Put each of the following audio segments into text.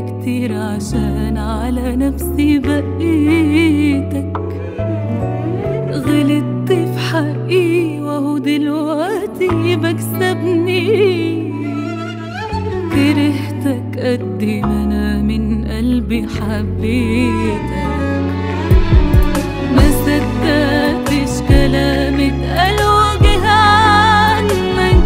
كتير عشان على نفسي بقيتك غلطت في حقي وهو دلوقتي بكسبني كرهتك قد ما انا من قلبي حبيتك ما صدقتش كلام اتقال وجه عنك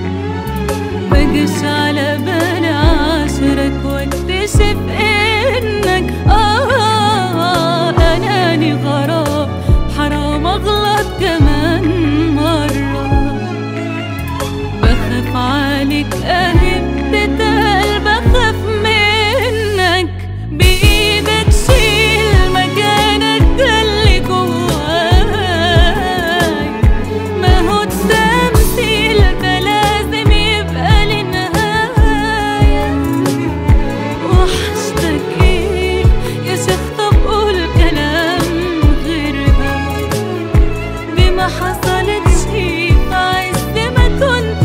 مجيش على بالي عاشرك واكتشف انك اه اناني غرام حرام اغلط كمان مرة بخاف عليك اهي بتتقل بخاف منك بايدك شيل مكانك ده اللي جواي ما هو التمثيل ده لازم يبقى لنهاية وحشتك ايه يا شيخ طب قول كلام غير ده دي ما حصلتش في عز ما كنت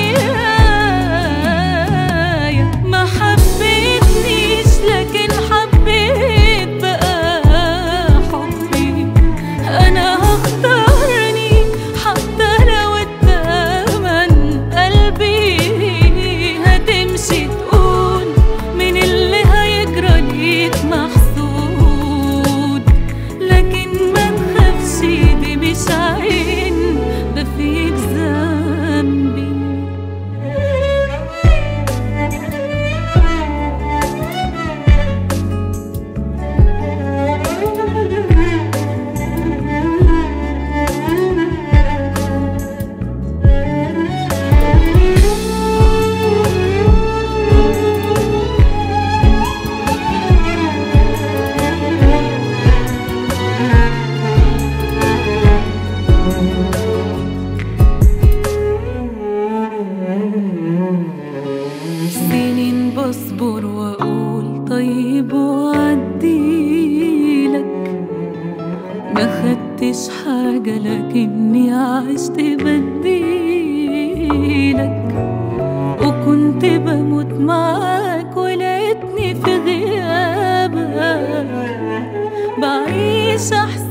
ويايا ما حبيتنيش لكن حبيت بقى حبي انا هختارني حتى لو التمن قلبي هتمشي تقول من اللي هيجرى ليك محسود لكن ما تخافش دي مش عين ده فيك ذنبي سنين بصبر واقول طيب وعديلك ما خدتش حاجة لكني عشت بديلك وكنت بموت معاك ولقيتني في غيابك بعيش احسن